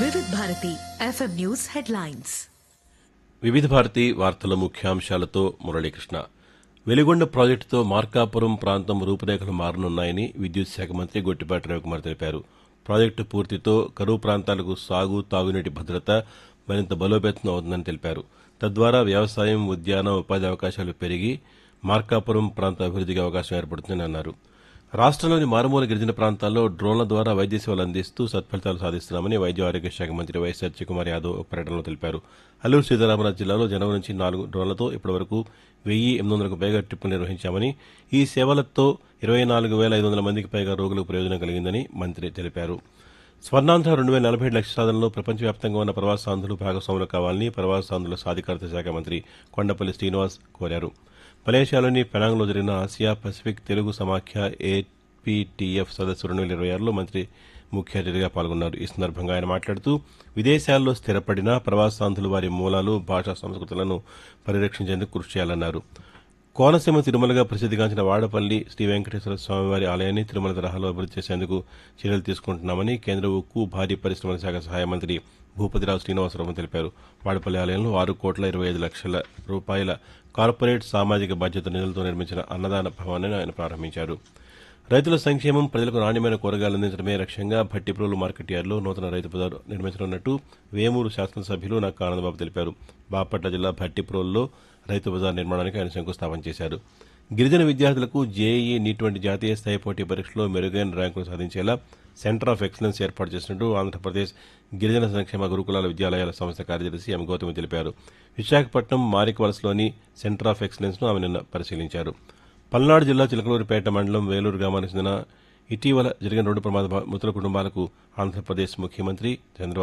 వివిధ Bharati FM news headlines వివిధ భారతి వార్తల ముఖ్యాంశాలతో మురళీకృష్ణ వెలిగొండ ప్రాజెక్టుతో మార్కాపురం ప్రాంతం రూపురేఖలు మారనున్నాయని విద్యుత్ శాఖ మంత్రి గొట్టిపాటి రవికుమార్ తెలిపారు ప్రాజెక్టు పూర్తితో కరువు ప్రాంతాలకు సాగు తాగునీటి భద్రత మరింత బలోపేతం అవుతుందని తెలిపారు తద్వారా వ్యవసాయం ఉద్యాన ఉపాధి అవకాశాలు పెరిగి మార్కాపురం ప్రాంత అభివృద్ధికి అవకాశం ఏర్పడుతుందని అన్నారు రాష్ట్రంలోని మారుమూల గిరిజన ప్రాంతాల్లో డ్రోన్ల ద్వారా వైద్య సేవలు అందిస్తూ సత్ఫలితాలు సాధిస్తున్నామని వైద్య ఆరోగ్య శాఖ మంత్రి వైఎస్ సత్యకుమార్ యాదవ్ ఒక ప్రకటనలో తెలిపారు అల్లూరు సీతారామరాజు జిల్లాలో జనవరి నుంచి నాలుగు డ్రోన్లతో ఇప్పటివరకు వెయ్యి ఎనిమిది వందలకు పైగా ట్రిప్పులు నిర్వహించామని ఈ సేవలతో ఇరవై నాలుగు వేల ఐదు వందల మందికి పైగా రోగులకు ప్రయోజనం కలిగిందని మంత్రి తెలిపారు స్వర్ణాంధ్ర రెండు వేల నలభై ఏడు లక్షల సాధనలో ప్రపంచవ్యాప్తంగా ఉన్న ప్రవాసాంధ్రులు భాగస్వాములు కావాలని ప్రవాసాంధ్రుల సాధికారత శాఖ మంత్రి కొండపల్లి శ్రీనివాస్ కోరారు మలేషియాలోని పెనాంగ్లో జరిగిన ఆసియా పసిఫిక్ తెలుగు సమాఖ్య ఏపీటీఎఫ్ సదస్సు రెండు వేల ఇరవై ఆరులో మంత్రి ముఖ్య అతిథిగా పాల్గొన్నారు ఈ సందర్భంగా ఆయన మాట్లాడుతూ విదేశాల్లో స్థిరపడిన ప్రవాసాంధ్రులు వారి మూలాలు భాషా సంస్కృతులను పరిరక్షించేందుకు కృషి చేయాలన్నారు కోనసీమ తిరుమలగా ప్రసిద్ధిగాంచిన వాడపల్లి శ్రీ వెంకటేశ్వర స్వామివారి ఆలయాన్ని తిరుమల తరహాలో అభివృద్ధి చేసేందుకు చర్యలు తీసుకుంటున్నామని కేంద్ర ఉక్కు భారీ పరిశ్రమల శాఖ సహాయ మంత్రి భూపతిరావు శ్రీనివాసరావు తెలిపారు వాడపల్లి ఆలయంలో ఆరు కోట్ల ఇరవై ఐదు లక్షల రూపాయల కార్పొరేట్ సామాజిక బాధ్యత నిధులతో నిర్మించిన అన్నదాన భవనాన్ని ఆయన ప్రారంభించారు రైతుల సంక్షేమం ప్రజలకు నాణ్యమైన కూరగాయలు అందించడమే లక్ష్యంగా భట్టిప్రోలు మార్కెట్ యార్డులో నూతన రైతు బజారు నిర్మించనున్నట్టు వేమూరు శాసనసభ్యులు నక్కా ఆనందబాబు తెలిపారు బాపట్ల జిల్లా భట్టిప్రోలులో రైతు బజార్ నిర్మాణానికి ఆయన శంకుస్థాపన చేశారు గిరిజన విద్యార్థులకు జేఈఈ నీట్ వంటి జాతీయ స్థాయి పోటీ పరీక్షలో మెరుగైన ర్యాంకులు సాధించేలా సెంటర్ ఆఫ్ ఎక్సలెన్స్ ఏర్పాటు చేసినట్టు ఆంధ్రప్రదేశ్ గిరిజన సంక్షేమ గురుకులాల విద్యాలయాల సంస్థ కార్యదర్శి ఎం గౌతమి తెలిపారు విశాఖపట్నం మారికవలసలోని సెంటర్ ఆఫ్ ఎక్సలెన్స్ ను ఆమె నిన్న పరిశీలించారు పల్నాడు జిల్లా చిలకలూరిపేట మండలం వేలూరు గ్రామానికి చెందిన ఇటీవల జరిగిన రోడ్డు ప్రమాద మృతుల కుటుంబాలకు ఆంధ్రప్రదేశ్ ముఖ్యమంత్రి చంద్రబాబు